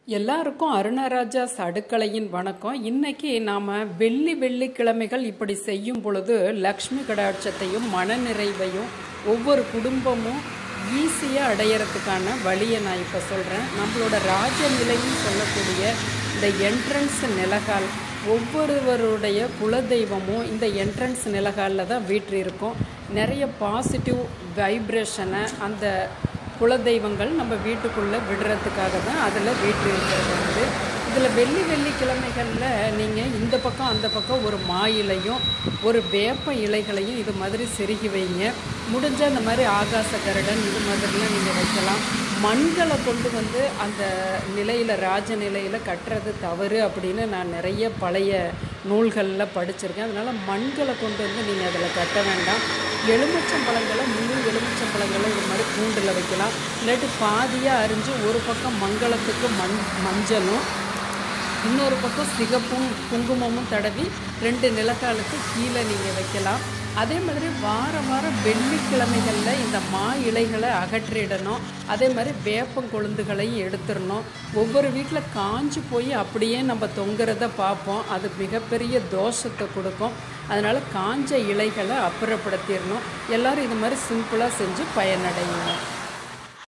எல்லாருக்கும் அருணராஜாஸ் அடுக்கலையின் வணக்கம் இன்னைக்கு நாம வெள்ளி வெள்ளிக்கிழமைகள் இப்படி செய்யும் பொழுது லக்ஷ்மி கடாட்சத்தையும் மனநிறைவையும் ஒவ்வொரு குடும்பமும் ஈஸியாக அடையறதுக்கான வழியை நான் இப்போ சொல்கிறேன் நம்மளோட ராஜநிலைன்னு சொல்லக்கூடிய இந்த என்ட்ரன்ஸ் நிலகால் ஒவ்வொருவருடைய குலதெய்வமும் இந்த என்ட்ரன்ஸ் நிலகாலில் தான் வீற்றிருக்கும் நிறைய பாசிட்டிவ் வைப்ரேஷனை அந்த குலதெய்வங்கள் நம்ம வீட்டுக்குள்ளே விடுறதுக்காக தான் அதில் வீட்டு இருக்கிறது வந்து இதில் வெள்ளி வெள்ளிக்கிழமைகளில் நீங்கள் இந்த பக்கம் அந்த பக்கம் ஒரு மா இலையும் ஒரு வேப்ப இலைகளையும் இது மாதிரி செருகி வைங்க முடிஞ்ச அந்த மாதிரி ஆகாச கருடன் இது மாதிரிலாம் நீங்கள் வைக்கலாம் மண்களை கொண்டு வந்து அந்த நிலையில் ராஜ நிலையில் கட்டுறது தவறு அப்படின்னு நான் நிறைய பழைய நூல்களில் படிச்சிருக்கேன் அதனால் மண்களை கொண்டு வந்து நீங்கள் அதில் கட்ட வேண்டாம் எலுமிச்சம்பழங்களை முழு எலுமிச்சம்பழங்களை இது மாதிரி கூண்டில் வைக்கலாம் இல்லாட்டி பாதியாக அரிஞ்சு ஒரு பக்கம் மங்களத்துக்கு மண் மஞ்சளும் இன்னொரு பக்கம் சிகப்பும் குங்குமமும் தடவி ரெண்டு நிலக்காலுக்கு கீழே நீங்கள் வைக்கலாம் அதே மாதிரி வாரம் வாரம் வெள்ளிக்கிழமைகளில் இந்த மா இலைகளை அகற்றிடணும் அதே மாதிரி வேப்பம் கொழுந்துகளையும் எடுத்துடணும் ஒவ்வொரு வீட்டில் காஞ்சு போய் அப்படியே நம்ம தொங்குறத பார்ப்போம் அது மிகப்பெரிய தோஷத்தை கொடுக்கும் அதனால் காஞ்ச இலைகளை அப்புறப்படுத்திடணும் எல்லோரும் இது மாதிரி சிம்பிளாக செஞ்சு பயனடையுங்க